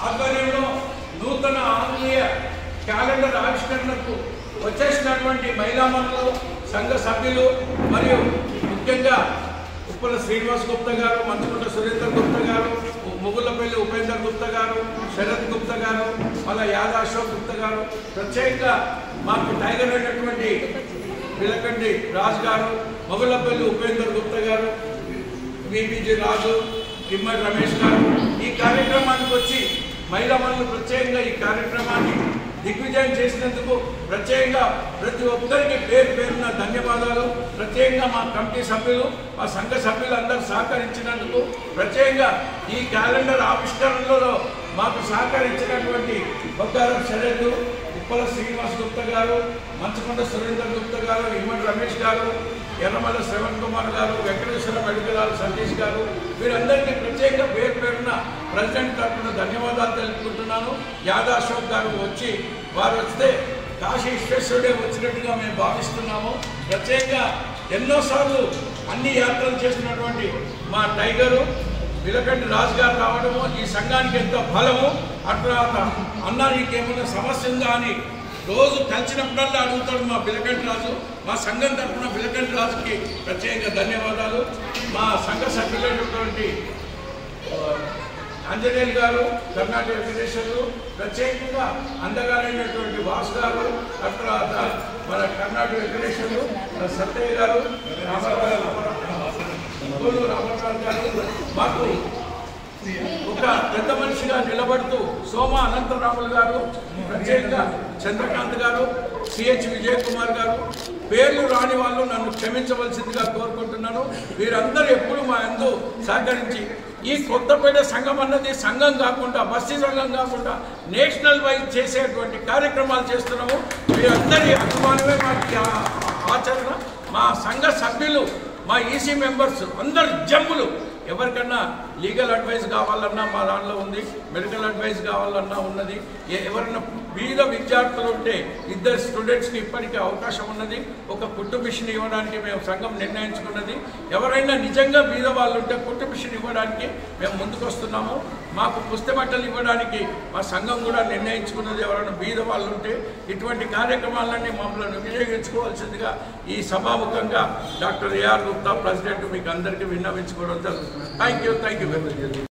ఆధ్వర్యంలో నూతన ఆంగ్లేయ క్యాలెండర్ ఆవిష్కరణకు వచ్చేసినటువంటి మహిళామణులు సంఘ సభ్యులు మరియు ముఖ్యంగా ఉప్పల శ్రీనివాస్ గుప్తా గారు మంచుకుంట సురేందర్ గుప్తా గారు ముగుళ్ళపల్లి ఉపేందర్ గుప్తా గారు శరత్ గుప్తా గారు మళ్ళా యాద అశోక్ గుప్తా గారు ప్రత్యేకంగా మాకు టైగర్ అయినటువంటి పిలకండి రాజు గారు మొగుళ్ళపల్లి ఉపేందర్ గుప్తా గారు బీబీజీ రాజు కిమ్మడి రమేష్ గారు ఈ కార్యక్రమానికి వచ్చి మహిళా మనులు ప్రత్యేకంగా ఈ కార్యక్రమాన్ని దిగ్విజయం చేసినందుకు ప్రత్యేకంగా ప్రతి ఒక్కరికి పేరు పేరున ధన్యవాదాలు ప్రత్యేకంగా మా కమిటీ సభ్యులు మా సంఘ సభ్యులు అందరూ సహకరించినందుకు ప్రత్యేకంగా ఈ క్యాలెండర్ ఆవిష్కరణలో మాకు సహకరించినటువంటి బొగ్గారం శరత్ ఉప్పల శ్రీనివాస్ గుప్తా గారు మంచకొండ సురేందర్ గుప్తా గారు ఇమ్మడి రమేష్ గారు ఎర్రమల్ల శ్రవణ్ కుమార్ గారు వెంకటేశ్వర మెడికలాల్ సతీష్ గారు వీరందరికీ ప్రత్యేకంగా పేరు పేరున ప్రెసిడెంట్ తరఫున ధన్యవాదాలు తెలుపుకుంటున్నాను యాదా అశోక్ గారు వచ్చి వారు వస్తే కాశీ విశ్వేశ్వరుడే వచ్చినట్టుగా మేము భావిస్తున్నాము ప్రత్యేకంగా ఎన్నోసార్లు అన్ని యాత్రలు చేసినటువంటి మా టైగరు విలకంటి రాజు గారు రావడము ఈ సంఘానికి ఎంతో బలము అట్లా అన్నా నీకేమైనా సమస్య ఉందా అని రోజు కలిసినప్పుడల్లా అడుగుతాడు మా బిలకంటి రాజు మా సంఘం తరఫున బిలకంటి రాజుకి ప్రత్యేకంగా ధన్యవాదాలు మా సంఘ సభ్యులైనటువంటి ఆ, ఆంజనేయులు గారు కర్ణాటక వెంకటేశ్వరులు ప్రత్యేకంగా అందగారైనటువంటి వాసు గారు అక్కడ మన కర్ణాటక వెంకటేశ్వరులు మన సత్తయ్య గారు రామారావు రామారావు గారు మాకు ఒక పెద్ద మనిషిగా నిలబడుతూ సోమ అనంతరాములు గారు ప్రత్యేకంగా చంద్రకాంత్ గారు సిహెచ్ విజయ్ కుమార్ గారు పేర్లు రాని వాళ్ళు నన్ను క్షమించవలసిందిగా కోరుకుంటున్నాను వీరందరూ ఎప్పుడు మా అందు సహకరించి ఈ కొత్తపేట సంఘం అన్నది సంఘం కాకుండా బస్తీ సంఘం కాకుండా నేషనల్ వైజ్ చేసేటువంటి కార్యక్రమాలు చేస్తున్నాము వీరందరి అభిమానమే మాకు ఆ- ఆచరణ మా సంఘ సభ్యులు మా ఈసీ మెంబర్స్ అందరు జమ్ములు ఎవరికన్నా లీగల్ అడ్వైస్ కావాలన్నా మా దాంట్లో ఉంది మెడికల్ అడ్వైస్ కావాలన్నా ఉన్నది ఏ- ఎవరైనా బీద విద్యార్థులు ఉంటే ఇద్దరు స్టూడెంట్స్కి ఇప్పటికీ అవకాశం ఉన్నది ఒక కుట్టు మిషన్ ఇవ్వడానికి మేము సంఘం నిర్ణయించుకున్నది ఎవరైనా నిజంగా బీద వాళ్ళు ఉంటే కుట్టు మిషన్ ఇవ్వడానికి మేము ముందుకు వస్తున్నాము మాకు పుస్తబట్టలు ఇవ్వడానికి మా సంఘం కూడా నిర్ణయించుకున్నది ఎవరైనా బీద వాళ్ళు ఉంటే ఇటువంటి కార్యక్రమాలన్నీ మమ్మల్ని వినియోగించుకోవాల్సిందిగా ఈ సభాముఖంగా డాక్టర్ ఏఆర్ గుప్తా ప్రెసిడెంట్ మీకు అందరికీ విన్నవించుకోవడం జరుగుతుంది thank you thank you very much